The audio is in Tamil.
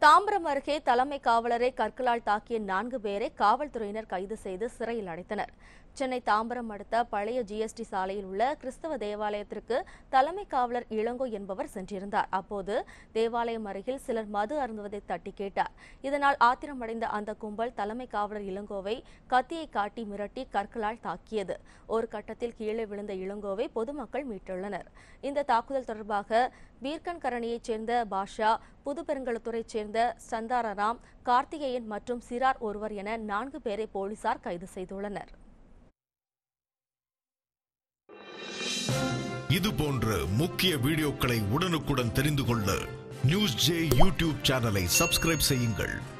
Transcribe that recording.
தாம்பரம் அருகே தலைமை காவலரை கற்களால் தாக்கிய நான்கு பேரை காவல்துறையினர் கைது செய்து சிறையில் அடைத்தனர் சென்னை தாம்பரம் அடுத்த பழைய ஜிஎஸ்டி சாலையில் உள்ள கிறிஸ்தவ தேவாலயத்திற்கு தலைமை காவலர் இளங்கோ என்பவர் சென்றிருந்தார் அப்போது தேவாலயம் அருகில் சிலர் மது அருந்துவதை தட்டி கேட்டார் இதனால் ஆத்திரமடைந்த அந்த கும்பல் தலைமை காவலர் இளங்கோவை கத்தியை காட்டி மிரட்டி கற்களால் தாக்கியது ஒரு கட்டத்தில் கீழே விழுந்த இளங்கோவை பொதுமக்கள் மீட்டுள்ளனர் இந்த தாக்குதல் தொடர்பாக வீர்க்கன்கரணியைச் சேர்ந்த பாஷா புதுப்பெருங்கலத்துறைச் சேர்ந்த சந்தாரராம் கார்த்திகேயன் மற்றும் சிறார் ஒருவர் என நான்கு பேரை போலீசார் கைது செய்துள்ளனர் இது போன்ற முக்கிய வீடியோக்களை உடனுக்குடன் தெரிந்து கொள்ள நியூஸ் ஜே யூடியூப் சேனலை சப்ஸ்கிரைப் செய்யுங்கள்